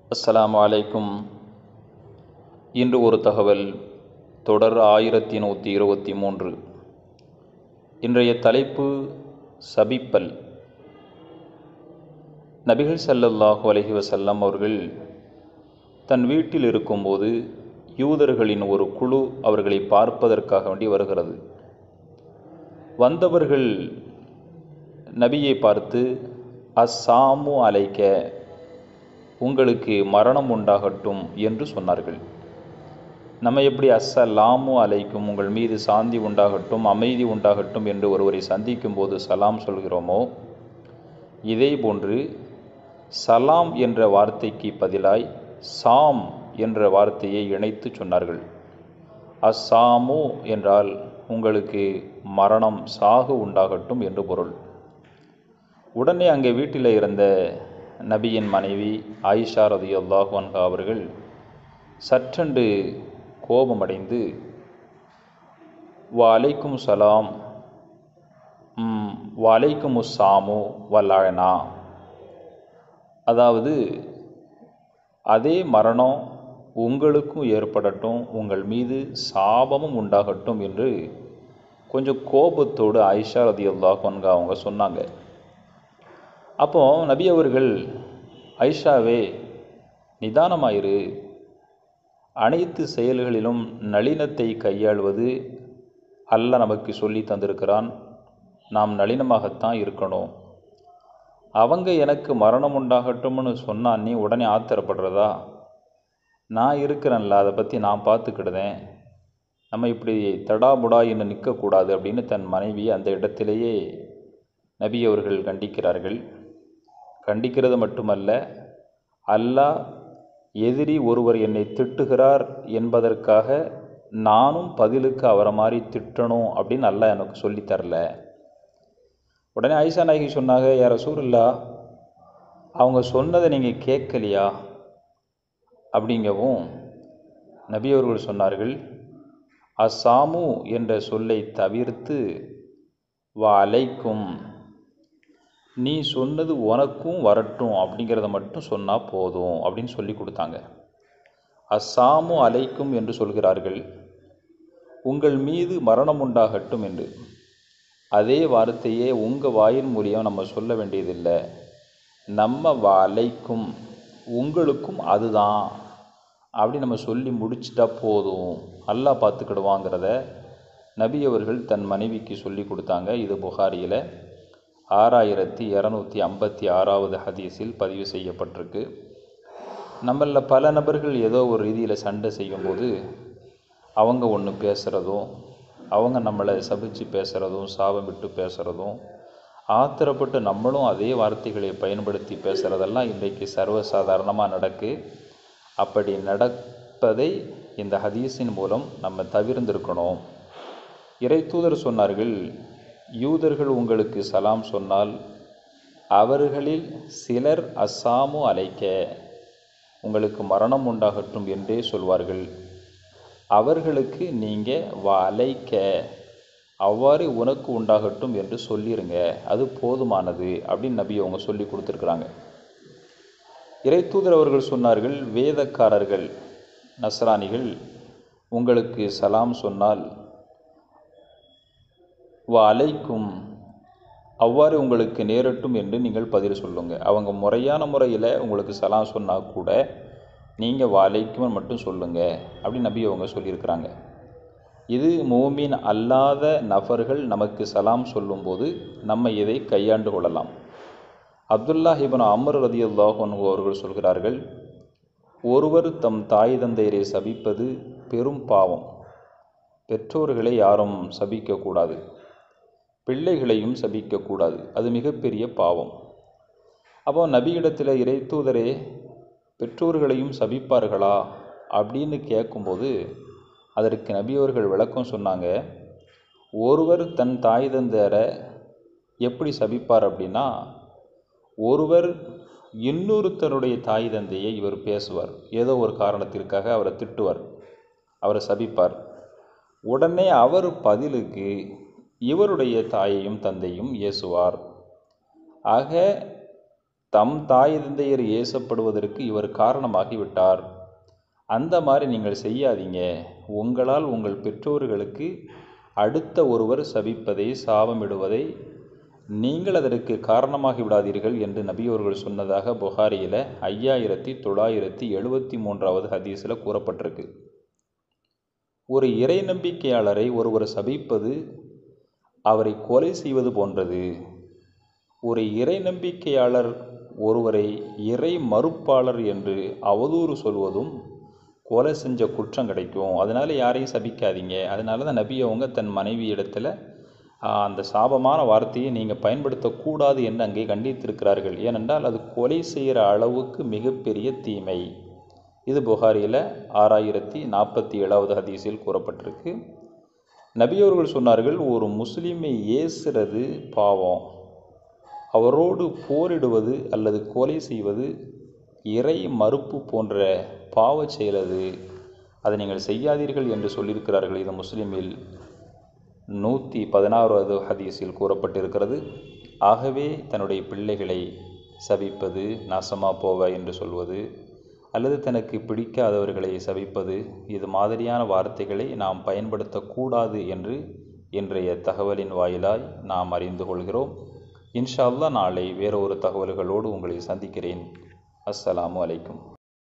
அஸ்ஸலாமு அலைக்கும் இன்று ஒரு தகவல் தொடர் ஆயிரத்தி நூற்றி இருபத்தி மூன்று இன்றைய தலைப்பு சபிப்பல் நபிகள் ஸல்லல்லாஹு அலைஹி வஸல்லம் அவர்கள் தன் வீட்டில் இருக்கும்போது யூதர்களின் ஒரு குழு அவர்களை பார்ப்பதற்காக வேண்டி வருகிறது வந்தவர்கள் நபியை பார்த்து அஸ்ஸாமு அலைக்க உங்களுக்கு மரணம் உண்டாகட்டும் என்று சொன்னார்கள் நம்ம எப்படி அஸ்ஸலாமு அலைக்கும் உங்கள் மீது சாந்தி உண்டாகட்டும் அமைதி உண்டாகட்டும் என்று ஒருவரை சந்திக்கும் போது சலாம் சொல்கிறோமோ இதே போன்று சலாம் என்ற வார்த்தைக்கு பதிலாய் சாம் என்ற வார்த்தையை இணைத்து சொன்னார்கள் அஸ்ஸாமு என்றால் உங்களுக்கு மரணம் சாகு உண்டாகட்டும் என்று பொருள் உடனே அங்கே வீட்டில் இருந்த நபியின் மனைவி ஆயிஷா ரதி அல்லாஹான்கா அவர்கள் சற்றென்று கோபமடைந்து வலைக்கும் சலாம் வலைக்கும் உஸ்ஸாமு வல்லாழனா அதாவது அதே மரணம் உங்களுக்கும் ஏற்படட்டும் உங்கள் மீது சாபமும் உண்டாகட்டும் என்று கொஞ்சம் கோபத்தோடு ஆயிஷா ரதி அல்லாஹான்கா அவங்க சொன்னாங்க அப்போ நபி அவர்கள் ஐஷாவே நிதானமாயிரு அனைத்து செயல்களிலும் நளினத்தை கையாள்வது அல்ல நமக்கு சொல்லி தந்திருக்கிறான் நாம் நளினமாகத்தான் இருக்கணும் அவங்க எனக்கு மரணம் உண்டாகட்டும்னு சொன்னான் நீ உடனே ஆத்திரப்படுறதா நான் இருக்கிறேன்ல அதை பற்றி நான் பார்த்துக்கிடுதேன் நம்ம இப்படி தடாபுடா என்று நிற்கக்கூடாது அப்படின்னு தன் மனைவி அந்த இடத்திலேயே நபி அவர்கள் கண்டிக்கிறார்கள் கண்டிக்கிறது மட்டுமல்ல அல்லாஹ் எதிரி ஒருவர் என்னை திட்டுகிறார் என்பதற்காக நானும் பதிலுக்கு அவரை மாதிரி திட்டணும் அப்படின்னு அல்லாஹ் எனக்கு சொல்லித்தரல உடனே ஐசா நாயகி சொன்னாங்க யார சூரில்லா அவங்க சொன்னதை நீங்கள் கேட்கலையா அப்படிங்கவும் நபி அவர்கள் சொன்னார்கள் அசாமு என்ற சொல்லை தவிர்த்து வ அலைக்கும் நீ சொன்னது உனக்கும் வரட்டும் அப்படிங்கிறத மட்டும் சொன்னால் போதும் அப்படின்னு சொல்லி கொடுத்தாங்க அஸ்ஸாமு அலைக்கும் என்று சொல்கிறார்கள் உங்கள் மீது மரணம் உண்டாகட்டும் என்று அதே வார்த்தையே உங்கள் வாயின் மூலியம் நம்ம சொல்ல வேண்டியதில்லை நம்ம வ அலைக்கும் உங்களுக்கும் அதுதான் அப்படி நம்ம சொல்லி முடிச்சிட்டா போதும் நல்லா பார்த்துக்கிடுவாங்கிறத நபி அவர்கள் தன் மனைவிக்கு சொல்லி கொடுத்தாங்க இது புகாரியில் ஆறாயிரத்தி இரநூத்தி ஐம்பத்தி ஆறாவது ஹதீஸில் பதிவு செய்யப்பட்டிருக்கு நம்மளில் பல நபர்கள் ஏதோ ஒரு ரீதியில் சண்டை செய்யும்போது அவங்க ஒன்று பேசுகிறதும் அவங்க நம்மளை சபிச்சு பேசுகிறதும் சாபம் விட்டு பேசுகிறதும் ஆத்திரப்பட்டு நம்மளும் அதே வார்த்தைகளை பயன்படுத்தி பேசுகிறதெல்லாம் இன்றைக்கு சர்வசாதாரணமாக நடக்கு அப்படி நடப்பதை இந்த ஹதீஸின் மூலம் நம்ம தவிர்ந்திருக்கணும் இறை தூதர் சொன்னார்கள் யூதர்கள் உங்களுக்கு சலாம் சொன்னால் அவர்களில் சிலர் அஸ்ஸாமு அலைக்க உங்களுக்கு மரணம் உண்டாகட்டும் என்றே சொல்வார்கள் அவர்களுக்கு நீங்கள் வ அலைக்க அவ்வாறு உனக்கு உண்டாகட்டும் என்று சொல்லிடுங்க அது போதுமானது அப்படின்னு நபி அவங்க சொல்லி கொடுத்துருக்குறாங்க இறை தூதர் அவர்கள் சொன்னார்கள் வேதக்காரர்கள் நஸ்ரானிகள் உங்களுக்கு சலாம் சொன்னால் வ அலைக்கும் அவ்வாறு உங்களுக்கு நேரட்டும் என்று நீங்கள் பதில் சொல்லுங்கள் அவங்க முறையான முறையில் உங்களுக்கு சலாம் சொன்னால் கூட நீங்கள் வாழைக்கும் மட்டும் சொல்லுங்கள் அப்படின்னு நபி அவங்க சொல்லியிருக்கிறாங்க இது மோமின் அல்லாத நபர்கள் நமக்கு சலாம் சொல்லும்போது நம்ம இதை கையாண்டு கொள்ளலாம் அப்துல்லா ஹிபன் அமர் ரதி அல்லாஹன் அவர்கள் சொல்கிறார்கள் ஒருவர் தம் தாய் தந்தையரை சபிப்பது பெரும் பாவம் பெற்றோர்களை யாரும் சபிக்கக்கூடாது பிள்ளைகளையும் சபிக்கக்கூடாது அது மிகப்பெரிய பாவம் அப்போ நபியிடத்தில் இறை தூதரே பெற்றோர்களையும் சபிப்பார்களா அப்படின்னு கேட்கும்போது அதற்கு நபியவர்கள் விளக்கம் சொன்னாங்க ஒருவர் தன் தாய் தந்தரை எப்படி சபிப்பார் அப்படின்னா ஒருவர் இன்னொருத்தருடைய தாய் தந்தையை இவர் பேசுவார் ஏதோ ஒரு காரணத்திற்காக அவரை திட்டுவார் அவரை சபிப்பார் உடனே அவர் பதிலுக்கு இவருடைய தாயையும் தந்தையும் ஏசுவார் ஆக தம் தாய் தந்தையர் ஏசப்படுவதற்கு இவர் காரணமாகிவிட்டார் அந்த மாதிரி நீங்கள் செய்யாதீங்க உங்களால் உங்கள் பெற்றோர்களுக்கு அடுத்த ஒருவர் சபிப்பதை சாபமிடுவதை நீங்கள் அதற்கு காரணமாகி விடாதீர்கள் என்று நபியவர்கள் சொன்னதாக புகாரியில் ஐயாயிரத்தி தொள்ளாயிரத்தி எழுபத்தி மூன்றாவது ஹதீஸில் கூறப்பட்டிருக்கு ஒரு இறை நம்பிக்கையாளரை ஒருவர் சபிப்பது அவரை கொலை செய்வது போன்றது ஒரு இறை நம்பிக்கையாளர் ஒருவரை இறை மறுப்பாளர் என்று அவதூறு சொல்வதும் கொலை செஞ்ச குற்றம் கிடைக்கும் அதனால் யாரையும் சபிக்காதீங்க அதனால தான் நபி அவங்க தன் மனைவி இடத்துல அந்த சாபமான வார்த்தையை நீங்கள் பயன்படுத்தக்கூடாது என்று அங்கே கண்டித்திருக்கிறார்கள் ஏனென்றால் அது கொலை செய்கிற அளவுக்கு மிகப்பெரிய தீமை இது புகாரியில் ஆறாயிரத்தி நாற்பத்தி ஏழாவது ஹதீஸில் கூறப்பட்டிருக்கு நபியவர்கள் சொன்னார்கள் ஒரு முஸ்லீமை ஏசுறது பாவம் அவரோடு போரிடுவது அல்லது கொலை செய்வது இறை மறுப்பு போன்ற பாவ செயலது அதை நீங்கள் செய்யாதீர்கள் என்று சொல்லியிருக்கிறார்கள் இது முஸ்லீமில் நூற்றி பதினாறாவது ஹதீஸில் கூறப்பட்டிருக்கிறது ஆகவே தன்னுடைய பிள்ளைகளை சபிப்பது நாசமா போவ என்று சொல்வது அல்லது தனக்கு பிடிக்காதவர்களை சபிப்பது இது மாதிரியான வார்த்தைகளை நாம் பயன்படுத்தக்கூடாது என்று இன்றைய தகவலின் வாயிலாய் நாம் அறிந்து கொள்கிறோம் இன்ஷா அல்லா நாளை வேறு ஒரு தகவல்களோடு உங்களை சந்திக்கிறேன் அஸ்ஸலாமு அலைக்கும்